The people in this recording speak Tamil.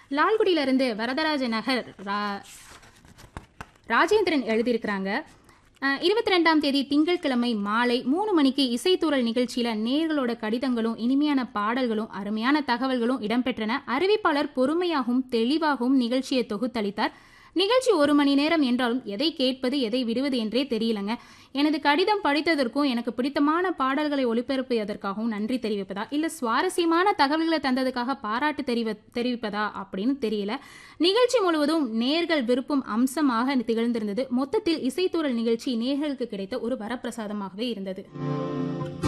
லால்குடியிலிருந்து வரதராஜ நகர் ரா ராஜேந்திரன் எழுதியிருக்கிறாங்க இருபத்தி ரெண்டாம் தேதி திங்கட்கிழமை மாலை மூணு மணிக்கு இசைத்தூரல் நிகழ்ச்சியில நேர்களோட கடிதங்களும் இனிமையான பாடல்களும் அருமையான தகவல்களும் இடம்பெற்றன அறிவிப்பாளர் பொறுமையாகவும் தெளிவாகவும் நிகழ்ச்சியை தொகுத்தளித்தார் நிகழ்ச்சி ஒரு மணி நேரம் என்றாலும் எதை கேட்பது எதை விடுவது என்றே தெரியலங்க எனது கடிதம் படித்ததற்கும் எனக்கு பிடித்தமான பாடல்களை ஒளிபரப்பியதற்காகவும் நன்றி தெரிவிப்பதா இல்ல சுவாரஸ்யமான தகவல்களை தந்ததுக்காக பாராட்டு தெரிவி தெரிவிப்பதா அப்படின்னு தெரியல நிகழ்ச்சி முழுவதும் நேர்கள் விருப்பம் அம்சமாக திகழ்ந்திருந்தது மொத்தத்தில் இசைத்தூரல் நிகழ்ச்சி நேர்களுக்கு கிடைத்த ஒரு வரப்பிரசாதமாகவே இருந்தது